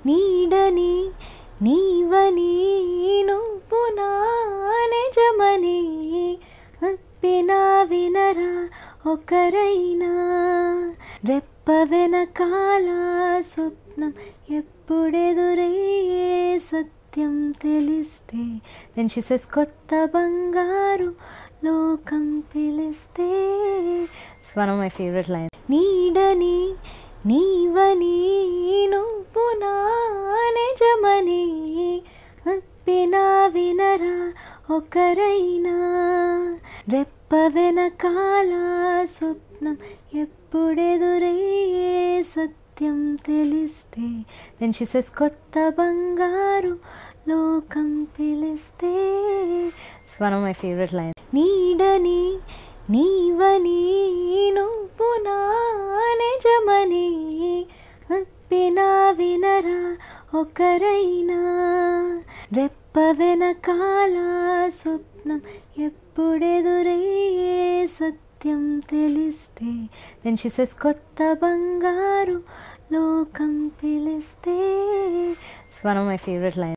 నీడని నీవని నువ్వు నా నిజమని అప్పినా వినరా ఒకరైనా రెప్ప వెనకాల స్వప్నం ఎప్పుడెదురయ్యే సత్యం తెలిస్తే దెన్ షీ సెస్ కొత్త బంగారు లోకం పిలిస్తే it's one of my favourite line నీడని నీవని నువ్వు నా నిజమని అప్పినా వినరా ఒకరైనా రెప్ప వెనకాల స్వప్నం ఎప్పుడెదురయ్యే సత్యం తెలిస్తే దెన్ షీ సెస్ కొత్త బంగారు లోకం పిలిస్తే it's one of my favourite line నీడని నీవని నువ్వు నా నిజమని అప్పినా వినరా ఒకరైనా రెప్ప వెనకాల స్వప్నం ఎప్పుడెదురయ్యే సత్యం తెలిస్తే దెన్ షీ సెస్ కొత్త బంగారు లోకం పిలిస్తే it's one of my favourite line